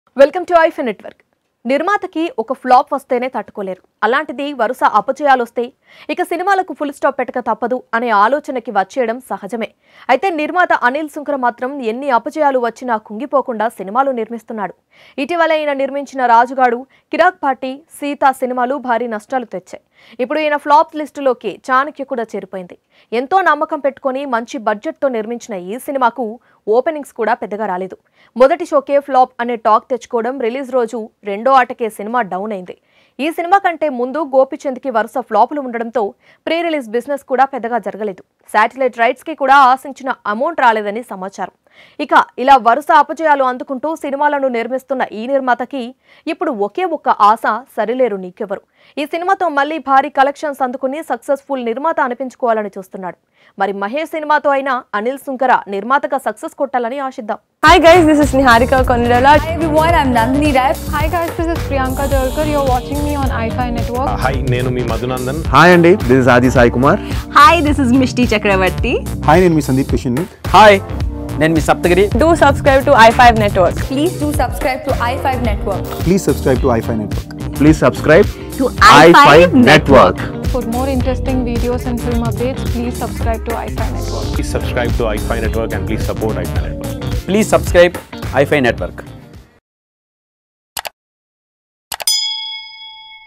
Welcome to iFi network నిర్మాతకి ఒక flop వస్తేనే తట్టుకోలేరు అలాంటిది వరుస అపజయాలు వస్తే ఇక సినిమాలకు ఫుల్ స్టాప్ పెట్టక తప్పదు అనే ఆలోచనకి వచ్చేయడం సహజమే అయితే నిర్మాత అనిల్ సుంకర మాత్రం ఎన్ని అపజయాలు వచ్చినా కుంగిపోకుండా సినిమాలు నిర్మిస్తున్నాడు ఇటీవల ఈయన నిర్మించిన రాజుగాడు కిరాక్ పార్టీ సీత సినిమాలు భారీ నష్టాలు తెచ్చాయి ఇప్పుడు ఈయన ఫ్లాప్ లిస్టులోకి చాణక్య కూడా చేరిపోయింది ఎంతో నమ్మకం పెట్టుకొని మంచి బడ్జెట్తో నిర్మించిన ఈ సినిమాకు ఓపెనింగ్స్ కూడా పెద్దగా రాలేదు మొదటి షోకే ఫ్లాప్ అనే టాక్ తెచ్చుకోవడం రిలీజ్ రోజు రెండో ఆటకే సినిమా డౌన్ అయింది ఈ సినిమా కంటే ముందు గోపిచంద్కి వరుస ఫ్లాపులు ఉండడంతో ప్రీ రిలీజ్ బిజినెస్ కూడా పెద్దగా జరగలేదు శాటిలైట్ రైట్స్ కి కూడా ఆశించిన అమౌంట్ రాలేదని సమాచారం ఇక ఇలా వరుస అపజయాలు అందుకుంటూ సినిమాలను నిర్మిస్తున్న ఈ నిర్మాతకి ఇప్పుడు ఒకే ఒక్క ఆశ సరిలేరు నీకెవరు ఈ సినిమాతో మళ్ళీ భారీ కలెక్షన్స్ అందుకుని సక్సెస్ఫుల్ నిర్మాత అనిపించుకోవాలని చూస్తున్నాడు మరి మహేష్ సినిమాతో అయినా అనిల్ సుంకర నిర్మాతగా సక్సెస్ కొట్టాలని ఆశిద్దాం Hi guys, this is Niharika Konirala. Hi everyone, I'm Nandini Rai. Hi guys, this is Priyanka Jalkar. You're watching me on iFi Network. Hi నేను మీ మధునందన్ హాయ్ అండి this is Aadi Sai Kumar Hi, this is Mishti Chakravarti. Hi నేను మీ Sandeep Kishan hi నేను మీ Saptagiri Do subscribe to i5 Network. Please do subscribe to i5 Network. Please subscribe to iFi network please subscribe To i5 network For more interesting videos and film updates, please subscribe to iFi Network. Please subscribe to iFi network and please support iFi network please subscribe iFi network